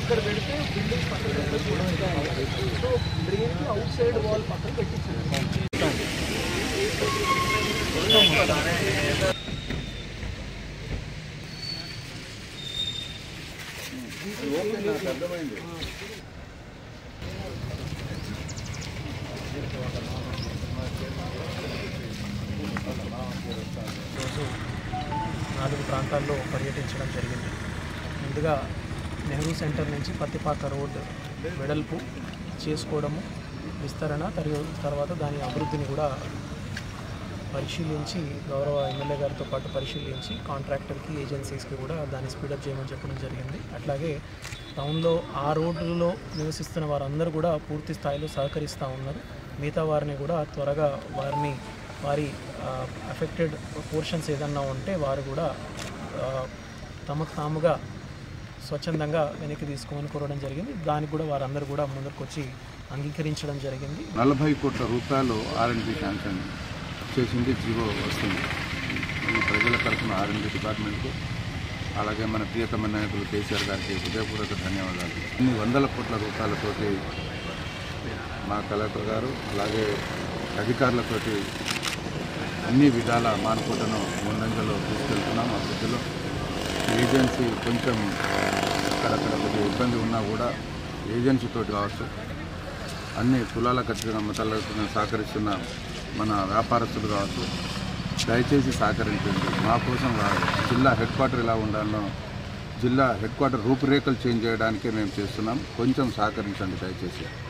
ఇక్కడ పెడితే బిల్డింగ్ పక్కన పెడితే చూడడానికి so drain outside wall పక్కన పెట్టించారు రోజు నాలుగు ప్రాంతాల్లో పర్యటించడం జరిగింది ముందుగా నెహ్రూ సెంటర్ నుంచి పత్తిపాక రోడ్ వెడల్పు చేసుకోవడము విస్తరణ తర్వా- తర్వాత దాని అభివృద్ధిని కూడా పరిశీలించి గౌరవ ఎమ్మెల్యే గారితో పాటు పరిశీలించి కాంట్రాక్టర్కి ఏజెన్సీస్కి కూడా దాన్ని స్పీడప్ చేయమని చెప్పడం జరిగింది అట్లాగే టౌన్లో ఆ రోడ్లలో నివసిస్తున్న వారందరూ కూడా పూర్తి స్థాయిలో సహకరిస్తూ ఉన్నారు మిగతా వారిని కూడా త్వరగా వారిని వారి అఫెక్టెడ్ పోర్షన్స్ ఏదన్నా ఉంటే వారు కూడా ఆ, తమకు తాముగా స్వచ్ఛందంగా వెనక్కి తీసుకోమని కోరడం జరిగింది దానికి కూడా వారందరూ కూడా ముందుకు వచ్చి అంగీకరించడం జరిగింది నలభై కోట్ల రూపాయలు ఆర్ఎండ్బి శాంక్షన్ చేసింది జీవో వస్తుంది ఈ ప్రజల తరఫున ఆర్ఎండ్బి డిపార్ట్మెంట్కు అలాగే మన ప్రియతమ నాయకులు కేసీఆర్ గారికి హృదయపూర్వక ధన్యవాదాలు ఇన్ని వందల కోట్ల రూపాయలతోటి మా కలెక్టర్ గారు అలాగే అధికారులతోటి అన్ని విధాల మానుకోటను ముందంజలో తీసుకెళ్తున్నాం అభివృద్ధిలో ఏజెన్సీ కొంచెం అక్కడక్కడ కొద్దిగా ఇబ్బంది ఉన్నా కూడా ఏజెన్సీతో కావచ్చు అన్ని కులాల ఖచ్చితంగా మతాలకు సహకరిస్తున్న మన వ్యాపారస్తులు కావచ్చు దయచేసి సహకరించండి మా కోసం కాదు జిల్లా హెడ్ క్వార్టర్ ఎలా ఉండాలో జిల్లా హెడ్ క్వార్టర్ రూపురేఖలు చేంజ్ చేయడానికే మేము చేస్తున్నాం కొంచెం సహకరించండి దయచేసి